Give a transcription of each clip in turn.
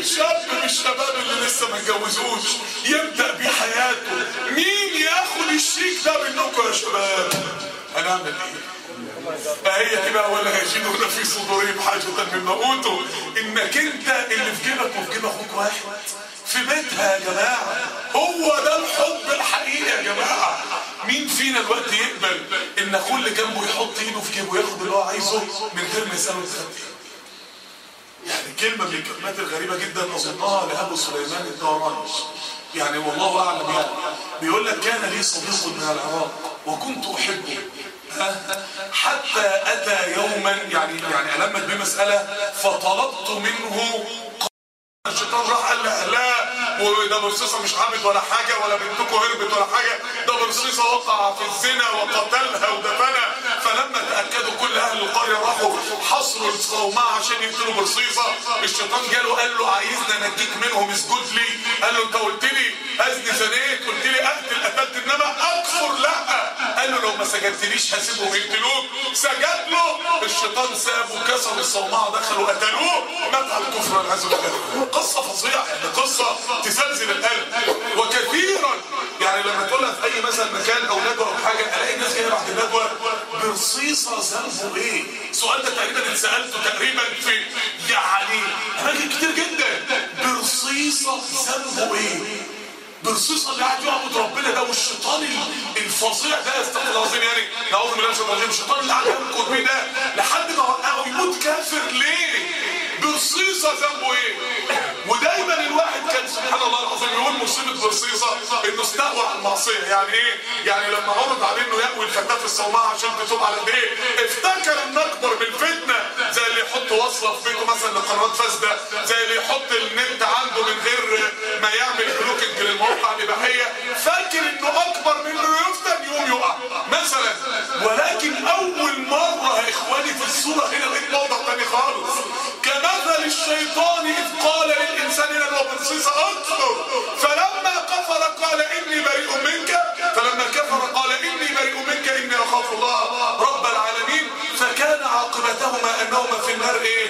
مين شاب من الشباب اللي لسه ما اتجوزوش يبدا بحياته مين ياخد الشيك ده منكم يا شباب هنعمل ايه فهي دي بقى ولا يجدون في صدورهم حاجة مما اوتوا انك انت اللي في جيبك وفي جيب اخوك واحد في بيتها يا جماعة هو ده الحب الحقيقي يا جماعة مين فينا الوقت يقبل ان اخوه اللي جنبه يحط ايده في جيبه وياخد اللي هو عايزه من غير ما يسأله انت خدت ايه يعني كلمة من الكلمات الغريبة جدا أظنها لأبو سليمان الداراني يعني والله أعلم يعني بيقول لك كان لي صديق من العراق وكنت أحبه ها؟ حتى أتى يوما يعني يعني ألمت بمسألة فطلبت منه الشيطان راح قال لا لا وده برصيصه مش عامل ولا حاجه ولا بنتكم هربت ولا حاجه ده برصيصه وقع في الزنا وقتلها ودفنها فلما تاكدوا كل اهل القريه راحوا حصروا الصومعه عشان يقتلوا برصيصه الشيطان جاله قال له عايزنا نجيك منهم اسجد لي قال له انت قلت لي ازني زنيت قلت لي اقتل قتلت انما اكفر لا قال له لو ما سجدتليش هسيبهم يقتلوك سجد له الشيطان سابه كسر الصومعه دخلوا قتلوه مات على الكفر والعياذ بالله قصه فظيعه يعني قصه تزلزل القلب وكثيرا يعني لما تقولها في اي مثلا مكان او ندوه او حاجه الاقي الناس جايه بعد الندوه برصيصه ذنبه ايه؟ السؤال ده تقريبا اتسالته تقريبا في يعني اماكن كتير جدا برصيصه ذنبه ايه؟ برصيصه اللي قاعد يعبد ربنا ده والشيطان الفظيع ده استغفر الله العظيم يعني نعوذ بالله من الشيطان الرجيم الشيطان اللي قاعد ينكر بيه ده لحد ما وقعه يموت كافر ليه؟ برصيصه ذنبه ايه؟ ودايما الواحد كان سبحان الله العظيم يقول مصيبه برصيصه انه استهوى على المعصيه يعني ايه؟ يعني لما عرض عليه انه يأوي الفتاه في الصومعه عشان تتوب على ايديه افتكر ان اكبر من الفتنه زي اللي يحط وصله في بيته مثلا لقنوات فاسده زي اللي يحط النت عنده من غير ما يعمل بلوكنج للمواقع الاباحيه فاكر انه اكبر من انه يفتن يوم يقع مثلا ولكن اول مره يا اخواني في الصوره هنا لقيت موضع تاني خالص كمثل الشيطان اذ قال للانسان لو برصيصه اكفر فلما كفر قال اني بريء منك فلما كفر قال اني بريء منك اني اخاف الله رب العالمين فكان عاقبتهما انهما في النار ايه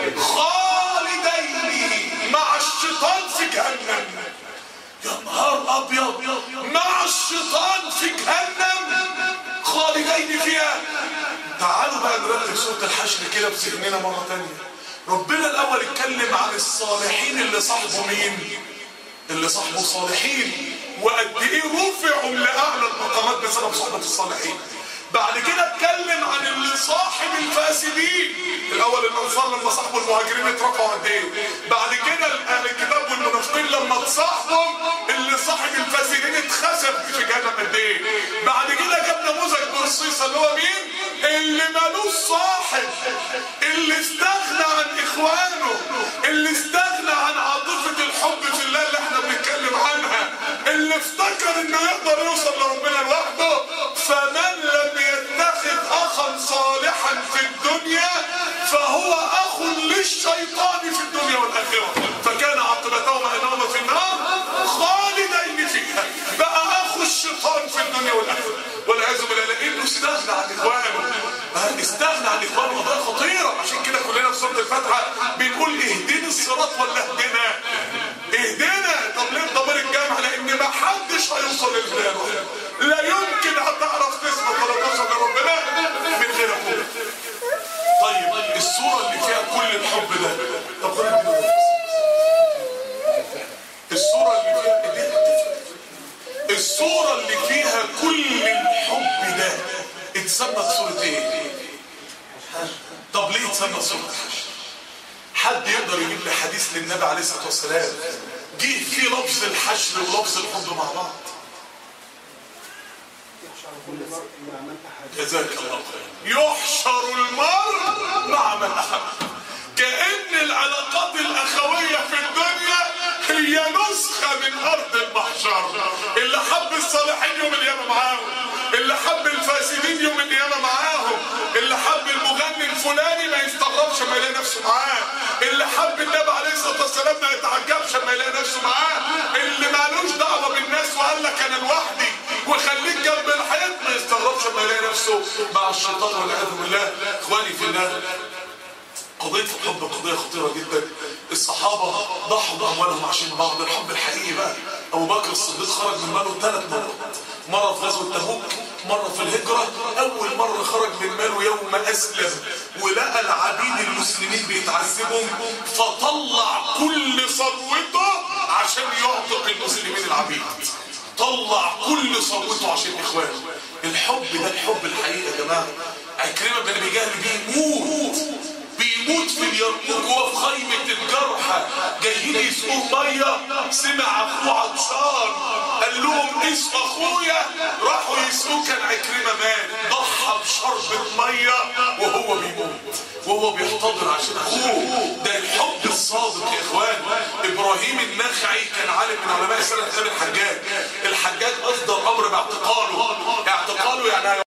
خالدين مع الشيطان في جهنم يا نهار ابيض مع الشيطان في جهنم خالدين فيها تعالوا بقى نرتب سوره الحشر كده بذهننا مره تانية ربنا الاول اتكلم عن الصالحين اللي صاحبه مين اللي صاحبه صالحين وقد ايه رفعوا لاعلى المقامات بسبب صحبه الصالحين بعد كده اتكلم عن اللي صاحب الفاسدين الاول الانصار لما صاحبوا المهاجرين اترفعوا قد ايه بعد كده اهل الكتاب والمنافقين لما تصاحبهم اللي صاحب الفاسدين اتخسف في جهنم قد ايه بعد كده جاب نموذج برصيصه اللي هو مين اللي مالوش صاحب اللي استغنى عن اخوانه اللي استغنى عن عاطفه الحب في الله اللي احنا بنتكلم عنها اللي افتكر انه يقدر يوصل لربنا لوحده فمن لم يتخذ اخا صالحا في الدنيا فهو اخ للشيطان في الدنيا والاخره فكان عاقبتهما انهما في النار خالدين فيها بقى اخو الشيطان في الدنيا والاخره والعياذ بالله لانه استغنى عن اخوانه استغنى عن اخوانه قضيه خطيره عشان كده كلنا في سوره الفاتحه بنقول اهدنا الصراط ولا اهدنا اهدنا طب ليه الضمير الجامع لان ما حدش هيوصل للهدايه لا يمكن هتعرف تثبت ولا توصل لربنا من غير اخوك طيب الصوره اللي فيها كل الحب ده طب خلينا نقول الصوره اللي فيها الصوره اللي فيها كل الحب ده اتسمت صوره ايه طب ليه اتسمت صوره الحشر حد يقدر يجيب لي حديث للنبي عليه الصلاه والسلام جه فيه لفظ الحشر ولفظ الحب مع بعض جزاك الله خير يحشر المرء مع من احب كأن العلاقات الأخوية في الدنيا هي نسخة من أرض المحشر اللي حب الصالحين يوم القيامة معاهم اللي حب الفاسدين يوم القيامة معاهم اللي حب المغني الفلاني ما يستغربش ما يلاقي نفسه معاه اللي حب النبي عليه الصلاة والسلام ما يتعجبش ما يلاقي نفسه معاه اللي مالوش دعوة بالناس وقال لك أنا لوحدي وخليك جنب الحيط ما يستغربش ما يلاقي نفسه مع الشيطان والعياذ بالله اخواني في الله قضيه الحب قضيه خطيره جدا الصحابه ضحوا باموالهم عشان بعض الحب الحقيقي بقى ابو بكر الصديق خرج من ماله ثلاث مرات مره في غزوه تبوك مره في الهجره اول مره خرج من ماله يوم اسلم ولقى العبيد المسلمين بيتعذبوا فطلع كل ثروته عشان يعتق المسلمين العبيد طلع كل ثروته عشان اخوانه الحب ده الحب الحقيقي يا جماعه عكرمه بن ابي جهل بيموت بيموت في اليرموك وهو في خيمه الجرحى جايين يسقوه ميه سمع اخوه عطشان قال لهم اسقوا اخويا راحوا يسقوه كان عكرمه مات ضحى بشربة ميه وهو بيموت وهو بيحتضر عشان اخوه ده الحب الصادق يا اخوان ابراهيم النخعي كان عالم من علماء سنه خالد الحجاج الحجاج اصدر امر باعتقاله اعتقاله يعني